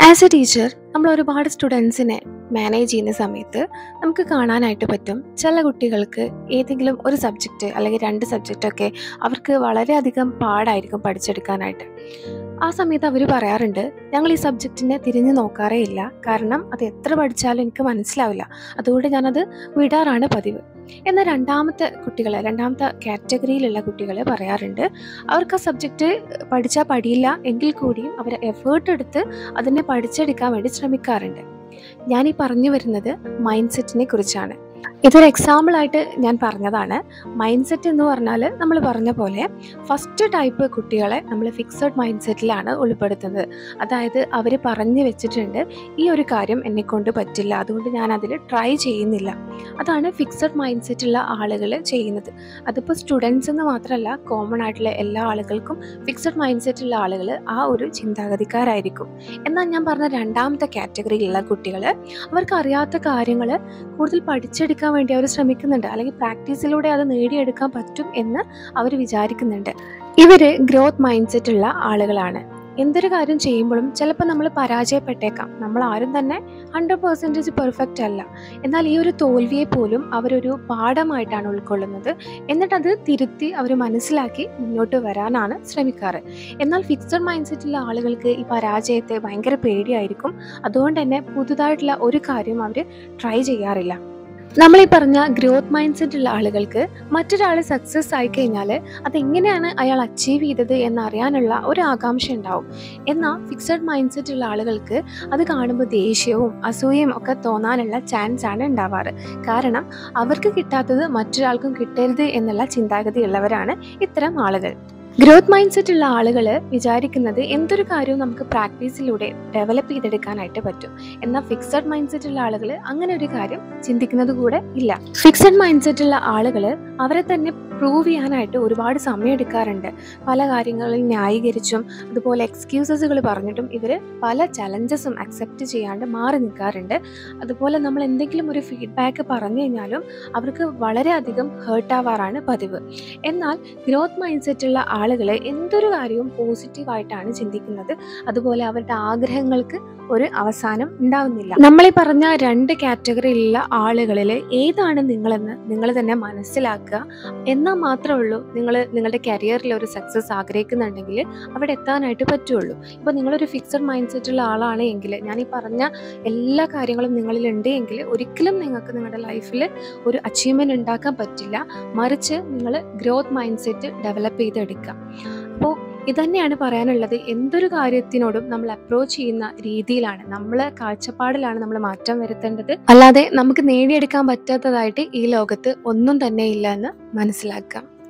as A teacher നമ്മൾ ഒരുപാട് സ്റ്റുഡൻസിനെ manage ചെയ്യുന്ന സമയത്ത് നമുക്ക് കാണാനായിട്ട് പറ്റും ചില കുട്ടികൾക്ക് ഏതെങ്കിലും ഒരു സബ്ജക്റ്റ് അല്ലെങ്കിൽ രണ്ട് സബ്ജക്റ്റൊക്കെ അവർക്ക് വളരെയധികം പാടായിരിക്കും പഠിച്ചെടുക്കാനായിട്ട് ആ സമയത്ത് അവർ പറയാറുണ്ട് ഞങ്ങൾ ഈ സബ്ജക്റ്റിനെ തിരിഞ്ഞു നോക്കാറേ ഇല്ല കാരണം അത് എത്ര പഠിച്ചാലും എനിക്ക് മനസ്സിലാവില്ല അതുകൊണ്ട് ഞാനത് വിടാറാണ് പതിവ് എന്നാൽ രണ്ടാമത്തെ കുട്ടികൾ രണ്ടാമത്തെ കാറ്റഗറിയിലുള്ള കുട്ടികൾ പറയാറുണ്ട് അവർക്ക് ആ സബ്ജക്റ്റ് പഠിച്ചാൽ പഠിയില്ല എങ്കിൽ കൂടിയും അവർ എഫേർട്ട് എടുത്ത് അതിനെ പഠിച്ചെടുക്കാൻ വേണ്ടി ശ്രമിക്കാറുണ്ട് ഞാൻ ഈ പറഞ്ഞു വരുന്നത് മൈൻഡ് സെറ്റിനെ കുറിച്ചാണ് ഇതൊരു എക്സാമ്പിൾ ആയിട്ട് ഞാൻ പറഞ്ഞതാണ് മൈൻഡ് സെറ്റ് എന്ന് പറഞ്ഞാൽ നമ്മൾ പറഞ്ഞ പോലെ ഫസ്റ്റ് ടൈപ്പ് കുട്ടികളെ നമ്മൾ ഫിക്സഡ് മൈൻഡ് സെറ്റിലാണ് ഉൾപ്പെടുത്തുന്നത് അതായത് അവർ പറഞ്ഞു വെച്ചിട്ടുണ്ട് ഈ ഒരു കാര്യം എന്നെ കൊണ്ട് പറ്റില്ല അതുകൊണ്ട് ഞാൻ അതിൽ ട്രൈ ചെയ്യുന്നില്ല അതാണ് ഫിക്സഡ് മൈൻഡ് സെറ്റുള്ള ആളുകൾ ചെയ്യുന്നത് അതിപ്പോൾ സ്റ്റുഡൻസ് എന്ന് മാത്രമല്ല കോമൺ ആയിട്ടുള്ള എല്ലാ ആളുകൾക്കും ഫിക്സഡ് മൈൻഡ് സെറ്റുള്ള ആളുകൾ ആ ഒരു ചിന്താഗതിക്കാരായിരിക്കും എന്നാൽ ഞാൻ പറഞ്ഞ രണ്ടാമത്തെ കാറ്റഗറിയിലുള്ള കുട്ടികൾ അവർക്ക് അറിയാത്ത കാര്യങ്ങൾ കൂടുതൽ പഠിച്ചെടുക്കാൻ വേണ്ടി അവർ ശ്രമിക്കുന്നുണ്ട് അല്ലെങ്കിൽ പ്രാക്ടീസിലൂടെ അത് നേടിയെടുക്കാൻ പറ്റും എന്ന് അവർ വിചാരിക്കുന്നുണ്ട് ഇവർ ഗ്രോത്ത് മൈൻഡ് സെറ്റ് ഉള്ള ആളുകളാണ് എന്തൊരു കാര്യം ചെയ്യുമ്പോഴും ചിലപ്പോൾ നമ്മൾ പരാജയപ്പെട്ടേക്കാം നമ്മൾ ആരും തന്നെ ഹൺഡ്രഡ് പെർസെൻറ്റേജ് പെർഫെക്റ്റ് അല്ല എന്നാൽ ഈ ഒരു തോൽവിയെ പോലും അവരൊരു പാഠമായിട്ടാണ് ഉൾക്കൊള്ളുന്നത് എന്നിട്ടത് തിരുത്തി അവർ മനസ്സിലാക്കി മുന്നോട്ട് വരാനാണ് ശ്രമിക്കാറ് എന്നാൽ ഫിക്സഡ് മൈൻഡ് സെറ്റുള്ള ആളുകൾക്ക് ഈ പരാജയത്തെ ഭയങ്കര പേടിയായിരിക്കും അതുകൊണ്ട് തന്നെ പുതുതായിട്ടുള്ള ഒരു കാര്യം അവർ ട്രൈ ചെയ്യാറില്ല നമ്മൾ ഈ പറഞ്ഞ ഗ്രോത്ത് മൈൻഡ് സെറ്റ് ഉള്ള ആളുകൾക്ക് മറ്റൊരാൾ സക്സസ് ആയി കഴിഞ്ഞാൽ അതെങ്ങനെയാണ് അയാൾ അച്ചീവ് ചെയ്തത് എന്നറിയാനുള്ള ഒരു ആകാംക്ഷ ഉണ്ടാവും എന്നാൽ ഫിക്സഡ് മൈൻഡ് സെറ്റ് ഉള്ള ആളുകൾക്ക് അത് കാണുമ്പോൾ ദേഷ്യവും അസൂയയും ഒക്കെ തോന്നാനുള്ള ചാൻസ് ആണ് ഉണ്ടാവാറ് കാരണം അവർക്ക് കിട്ടാത്തത് മറ്റൊരാൾക്കും കിട്ടരുത് എന്നുള്ള ചിന്താഗതി ഉള്ളവരാണ് ഇത്തരം ആളുകൾ ഗ്രോത്ത് മൈൻഡ് സെറ്റ് ഉള്ള ആളുകൾ വിചാരിക്കുന്നത് എന്തൊരു കാര്യവും നമുക്ക് പ്രാക്ടീസിലൂടെ ഡെവലപ്പ് ചെയ്തെടുക്കാനായിട്ട് പറ്റും എന്നാൽ ഫിക്സഡ് മൈൻഡ് സെറ്റ് ഉള്ള ആളുകൾ അങ്ങനെ ഒരു കാര്യം ചിന്തിക്കുന്നത് കൂടെ ഇല്ല ഫിക്സഡ് മൈൻഡ് സെറ്റ് ഉള്ള ആളുകൾ അവരെ തന്നെ പ്രൂവ് ചെയ്യാനായിട്ട് ഒരുപാട് സമയം എടുക്കാറുണ്ട് പല കാര്യങ്ങളിൽ ന്യായീകരിച്ചും അതുപോലെ എക്സ്ക്യൂസസുകൾ പറഞ്ഞിട്ടും ഇവർ പല ചലഞ്ചസും അക്സെപ്റ്റ് ചെയ്യാണ്ട് മാറി നിൽക്കാറുണ്ട് അതുപോലെ നമ്മൾ എന്തെങ്കിലും ഒരു ഫീഡ്ബാക്ക് പറഞ്ഞു കഴിഞ്ഞാലും അവർക്ക് വളരെയധികം ഹേർട്ട് ആവാറാണ് പതിവ് എന്നാൽ ഗ്രോത്ത് മൈൻഡ് സെറ്റുള്ള ആളുകൾ എന്തൊരു കാര്യവും പോസിറ്റീവായിട്ടാണ് ചിന്തിക്കുന്നത് അതുപോലെ അവരുടെ ആഗ്രഹങ്ങൾക്ക് ഒരു അവസാനം ഉണ്ടാവുന്നില്ല നമ്മൾ ഈ പറഞ്ഞ രണ്ട് കാറ്റഗറിയിലുള്ള ആളുകളിൽ ഏതാണ് നിങ്ങളെന്ന് നിങ്ങൾ തന്നെ മനസ്സിലാക്കുക എന്നാൽ മാത്രമേ ഉള്ളൂ നിങ്ങൾ നിങ്ങളുടെ കരിയറിൽ ഒരു സക്സസ് ആഗ്രഹിക്കുന്നുണ്ടെങ്കിൽ അവിടെ എത്താനായിട്ട് പറ്റുള്ളൂ ഇപ്പോൾ നിങ്ങളൊരു ഫിക്സഡ് മൈൻഡ് സെറ്റുള്ള ആളാണ് എങ്കിൽ ഞാൻ ഈ പറഞ്ഞ എല്ലാ കാര്യങ്ങളും നിങ്ങളിൽ ഉണ്ട് എങ്കിൽ ഒരിക്കലും നിങ്ങൾക്ക് നിങ്ങളുടെ ലൈഫിൽ ഒരു അച്ചീവ്മെൻറ്റ് ഉണ്ടാക്കാൻ പറ്റില്ല മറിച്ച് നിങ്ങൾ ഗ്രോത്ത് മൈൻഡ് സെറ്റ് ഡെവലപ്പ് ചെയ്തെടുക്കുക അപ്പോൾ ഇതന്നെയാണ് പറയാനുള്ളത് എന്തൊരു കാര്യത്തിനോടും നമ്മൾ അപ്രോച്ച് ചെയ്യുന്ന രീതിയിലാണ് നമ്മൾ കാഴ്ചപ്പാടിലാണ് നമ്മൾ മാറ്റം വരുത്തേണ്ടത് അല്ലാതെ നമുക്ക് നേടിയെടുക്കാൻ പറ്റാത്തതായിട്ട് ഈ ലോകത്ത് ഒന്നും തന്നെ ഇല്ല എന്ന് മനസ്സിലാക്കാം